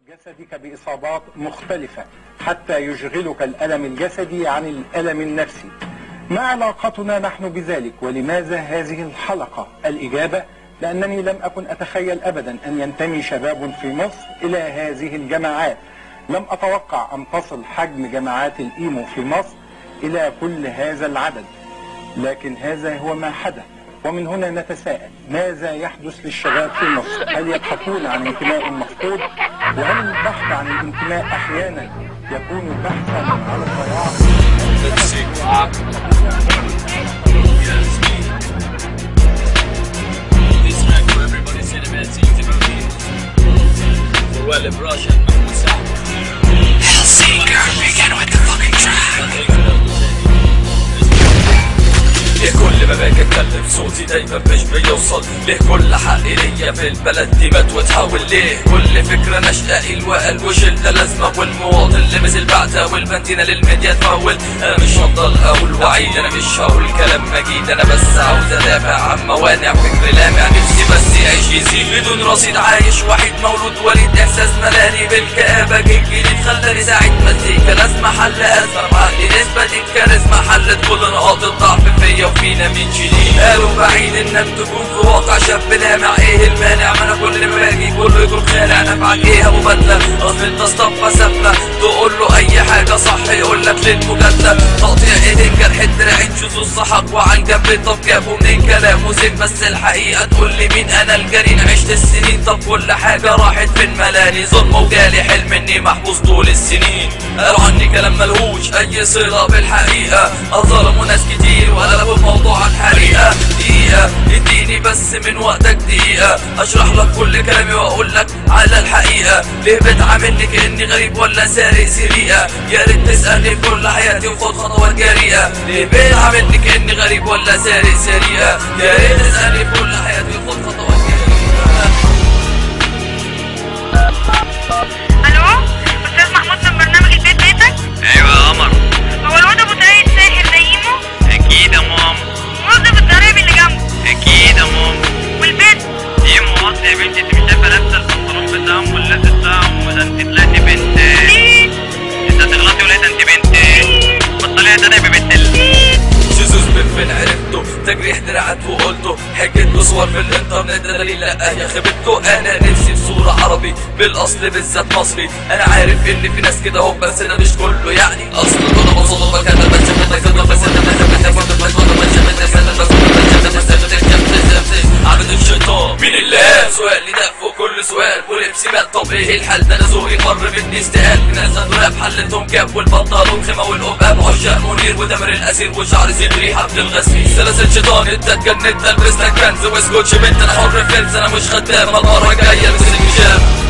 جسدك بإصابات مختلفة حتى يشغلك الألم الجسدي عن الألم النفسي ما علاقتنا نحن بذلك ولماذا هذه الحلقة الإجابة لأنني لم أكن أتخيل أبدا أن ينتمي شباب في مصر إلى هذه الجماعات لم أتوقع أن تصل حجم جماعات الإيمو في مصر إلى كل هذا العدد لكن هذا هو ما حدث ومن هنا نتساءل ماذا يحدث للشباب في مصر هل يبحثون عن انتماء مفقود وهل البحث عن الانتماء احيانا يكون بحثا عن الضياع This track for everybody cinema team Timothy. For well of Russia, Mahmoud Saad. Helsinki, begin with the fucking track. ليه كل ما باجي اتكلم صوتي دايما مش بيوصل ليه كل حق ليا في البلد دي مات وتحول ليه كل فكرة نشأة الوقل وشلة لازمة والمواطن اللي مثل بعتها والبنتينة للميديا تمول انا مش هفضل اقول وعيد انا مش هقول كلام مجيد انا بس عاوز ادافع عن موانع فكر لامع نفسي بس يعيش يزيد بدون رصيد عايش وحيد مولود وليد احساس ملاني بالكآبة جيل جديد خلاني ساعة مزيكا لازم حل ازمة بعقلي نسبة الكاريزما حلت كل نقاط الضعف فيا وفينا من جديد قالوا بعيد انك تكون في واقع شاب لامع ايه المانع ما انا كل ما باجي كله يكون خالع نفعك ايه ابو بدله اصل انت اصطفى سفله تقول له اي حاجه صح يقول لك للمجادله تقطيع ايدين جرح الدراعين شذوذ صحك وعن جنب طب جابوا منين كلام زين بس الحقيقه تقول لي مين انا الجرين عشت السنين طب كل حاجه راحت فين ملاني ظلم وجالي حلم اني محبوس طول السنين قالوا عني كلام ملهوش اي صله بالحقيقه ظلموا ناس كتير وقلبوا الموضوع عن حريقه دقيقه اديني بس من وقتك دقيقه اشرح لك كل كلامي واقول لك على الحقيقه ليه بتعاملني كاني غريب ولا سارق سرقه يا ريت تسالني كل حياتي وخد خطوات جريئه ليه بتعاملني كاني غريب ولا سارق سرقه يا ريت تسالني كل حياتي وخد خطوات جريئه الو استاذ محمود من برنامج البيت بيتك ايوه يا قمر هو الواد ابو طريق الساحل ده ايمو اكيد يا ماما موظف الضرايب اللي جنبه اكيد يا ماما والبيت دي مواصل يا بنتي انت مش شايفه لابسه البنطلون بتاعهم واللبس بتاعهم وده انت طلعتي بنت مين انت هتغلطي ولا إيه ده انت بنت بطلي ده انا يا بنت ال- جزوز من فين عرفته تجريح دراعات وقلته حكيت له صور في الانترنت ده دليل لا يا خيبته انا نفسي في صورة عربي بالاصل بالذات مصري انا عارف ان في ناس كده هم بس ده مش كله يعني اصل دول بصوت مكان بس بس عبد الشيطان مين الله سؤالي ده فوق كل سؤال ولبسي مات طب ايه الحال ده انا ذوقي قر مني استقال في ناس دولاب حلتهم كاب والبنطلون خيمه والقباب عشاق منير ودمر الاسير وشعر صدري حبل الغسيل سلاسل شيطان انت اتجننت البس لك كنز واسكوتش بنت انا حر فلس انا مش خدام المره الجايه البس الحجاب